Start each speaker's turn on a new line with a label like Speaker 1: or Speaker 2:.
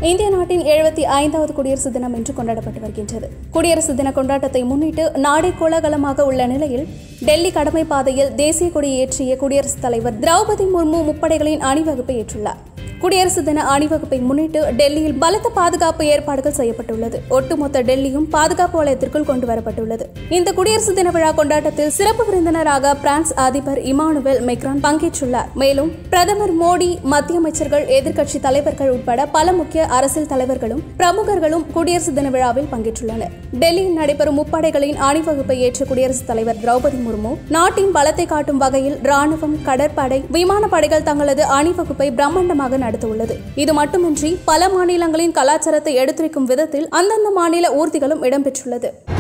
Speaker 1: இந்திய நாட்டின் எழுபத்தி ஐந்தாவது குடியரசு தினம் இன்று கொண்டாடப்பட்டு வருகின்றது குடியரசு தின கொண்டாட்டத்தை முன்னிட்டு நாடே கோலாகலமாக உள்ள நிலையில் டெல்லி கடமை பாதையில் தேசிய கொடி ஏற்றிய குடியரசுத் தலைவர் திரௌபதி முர்மு முப்படைகளின் அணிவகுப்பை ஏற்றுள்ளார் குடியரசு தின அணிவகுப்பை முன்னிட்டு டெல்லியில் பலத்த பாதுகாப்பு ஏற்பாடுகள் செய்யப்பட்டுள்ளது ஒட்டுமொத்த டெல்லியும் பாதுகாப்பு வலயத்திற்குள் கொண்டு வரப்பட்டுள்ளது இந்த குடியரசு தின விழா கொண்டாட்டத்தில் சிறப்பு விருந்தினராக பிரான்ஸ் அதிபர் இமானுவேல் மெக்ரான் பங்கேற்றுள்ளார் மேலும் பிரதமர் மோடி மத்திய அமைச்சர்கள் எதிர்க்கட்சி தலைவர்கள் உட்பட பல முக்கிய அரசியல் தலைவர்களும் பிரமுகர்களும் குடியரசு தின விழாவில் பங்கேற்றுள்ளனர் டெல்லியில் நடைபெறும் முப்படைகளின் அணிவகுப்பை ஏற்ற குடியரசுத் தலைவர் திரௌபதி முர்மு நாட்டின் பலத்தை காட்டும் வகையில் ராணுவம் கடற்படை விமானப்படைகள் தங்களது அணிவகுப்பை பிரம்மாண்டமாக நடத்தவுள்ளது இது மட்டுமின்றி பல மாநிலங்களின் கலாச்சாரத்தை எடுத்துரைக்கும் விதத்தில் அந்தந்த மாநில ஊர்திகளும் இடம்பெற்றுள்ளது